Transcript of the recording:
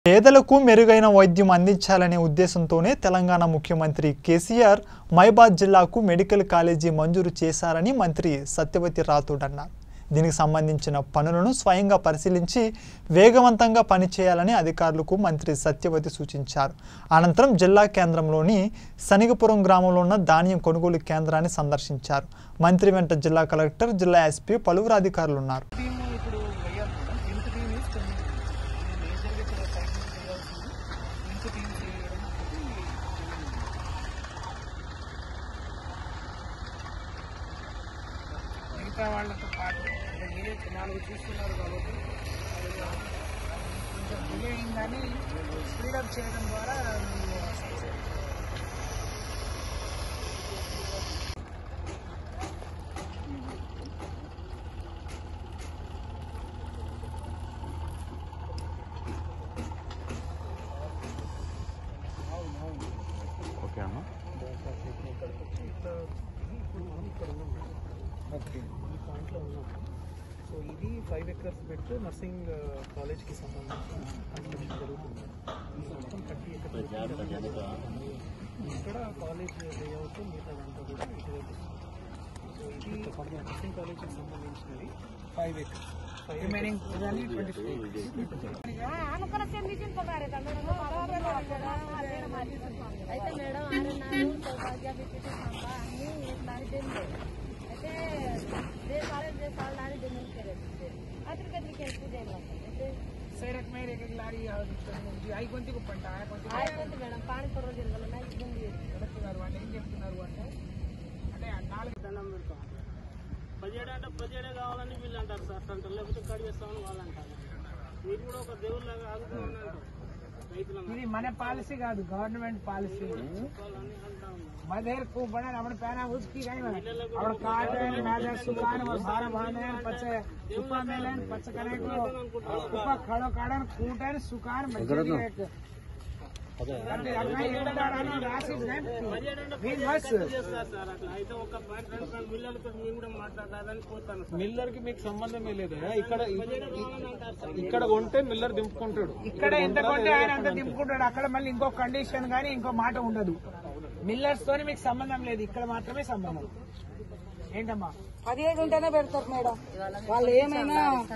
పేదలకు మెరుగైన వైద్యం అందించాలనే ఉద్దేశంతోనే తెలంగాణ ముఖ్యమంత్రి కేసీఆర్ మైబాద్ జిల్లాకు మెడికల్ కాలేజీ మంజూరు చేశారని మంత్రి సత్యవతి రాథోడ్ అన్నారు దీనికి సంబంధించిన పనులను స్వయంగా పరిశీలించి వేగవంతంగా పనిచేయాలని అధికారులకు మంత్రి సత్యవతి సూచించారు అనంతరం జిల్లా కేంద్రంలోని సనిగపురం గ్రామంలో ఉన్న ధాన్యం కొనుగోలు కేంద్రాన్ని సందర్శించారు మంత్రి వెంట జిల్లా కలెక్టర్ జిల్లా ఎస్పీ పలువురు అధికారులు ఉన్నారు టీమ్ ఇప్పుడు వేయాలి మేడం ఇంత టీమ్ ఇస్ కొన్ని మేజర్గా ఇక్కడ సైట్ నుంచి వేయాల్సింది ఇంత టీమ్ చేయడం ఒకటి మిగతా వాళ్ళతో పాటు అంటే మీరే నాలుగు చూస్తున్నారు కాబట్టి అది కొంచెం డిలే అయిందని స్పీడప్ చేయడం ద్వారా ఓకే అన్న ఓకే ఈ పాయింట్లో ఉన్నాం సో ఇది ఫైవ్ ఎకర్స్ పెట్టు నర్సింగ్ కాలేజ్కి సంబంధించి కన్స్ట్రక్షన్ జరుగుతుంది ఈ మొత్తం థర్టీ ఎకర్స్ ఇక్కడ కాలేజ్ లేఅవుట్ మిగతా అంతా కూడా ఇటువైపు సో ఇది నర్సింగ్ కాలేజ్కి సంబంధించినది ఫైవ్ ఎకర్స్ రిమైనింగ్ ట్వంటీ అనుకున్న సెంబిషన్ కొన్నారు అయితే మేడం ఆరున్నారు సౌభాగ్య బిస్కెట్ అన్ని దాని అయితే దేశాలు దేశాలు దాని దిందని కरेक्ट అతనికి అతనికి హెల్ప్ చేయాలి అయితే सैरक में एक एक लारी ఐ గొంతుకు పంట ఆ గొంతుకు ఆయనకంటే మేడం పాని పొరవ జిల్లాలో నాకు ఇబ్బంది చెప్తున్నారు వాళ్ళు ఏం చెప్తున్నారు అంటే అంటే ఆ నాలుగు దండం పెడతాం పదిహేడు అంటే పదిహేడే కావాలని వీళ్ళు అంటారు సార్ అంటారు లేకపోతే కడి చేస్తామని వాళ్ళు అంటారు మీరు కూడా ఒక దేవుళ్ళగా ఆగుతామని అంటారు రైతులను ఇది మన పాలసీ కాదు గవర్నమెంట్ పాలసీ వాళ్ళని అంటా ఉన్నారు मधेर को बना अपने पहना उसकी गई में और काटन नाजर सुकान और सारा भाने पचे सुपा मेलन पच करे को उपा खड़ो काडन कूटन सुकान मजदूरी एक అంటే అక్కడ ఏడాడాను రాసి మీరు బస్ చేస్తారు సార్ అట్లా అయితే ఒక పాయింట్ రెండు రెండు మిల్లర్లతో మేము కూడా మాట్లాడాలని పోతాను సార్ మిల్లర్ కి మీకు సంబంధం లేదు ఇక్కడ ఇక్కడ కొంటే మిల్లర్ దింపుకుంటాడు ఇక్కడ ఎంత కొంటే ఆయన అంత దింపుకుంటాడు అక్కడ మళ్ళీ ఇంకో కండిషన్ గానీ ఇంకో మాట ఉండదు మిల్లర్స్ తోని మీకు సంబంధం లేదు ఇక్కడ మాత్రమే సంబంధం ఏంటమ్మా పదిహేడు ఉంటేనే పెడతారు మేడం వాళ్ళు ఏమైనా